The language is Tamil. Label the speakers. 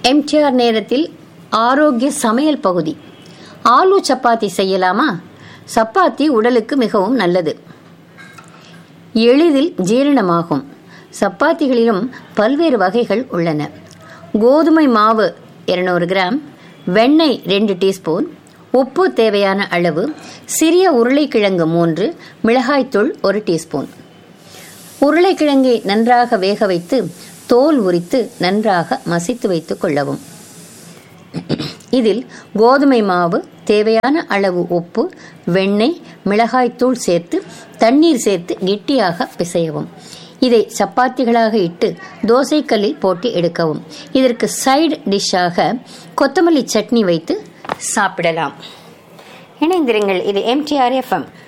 Speaker 1: எம்டிஆர் நேரத்தில் ஆரோக்கிய சமையல் பகுதி ஆலு சப்பாத்தி செய்யலாமா சப்பாத்தி உடலுக்கு மிகவும் நல்லது எளிதில் ஜீரணமாகும் சப்பாத்திகளிலும் பல்வேறு வகைகள் உள்ளன கோதுமை மாவு இருநூறு கிராம் வெண்ணெய் ரெண்டு டீஸ்பூன் உப்பு தேவையான அளவு சிறிய உருளைக்கிழங்கு மூன்று மிளகாய்த்தூள் ஒரு டீஸ்பூன் உருளைக்கிழங்கை நன்றாக வேக வைத்து தோல் உரித்து நன்றாக மசித்து வைத்துக் கொள்ளவும் இதில் கோதுமை மாவு தேவையான அளவு உப்பு வெண்ணெய் மிளகாய்த்தூள் சேர்த்து தண்ணீர் சேர்த்து கெட்டியாக பிசையவும் இதை சப்பாத்திகளாக இட்டு தோசைக்கல்லில் போட்டு எடுக்கவும் இதற்கு சைடு டிஷ்ஷாக கொத்தமல்லி சட்னி வைத்து சாப்பிடலாம் இணைந்திருங்கள் இது எம்டிஆர் எஃப்எம்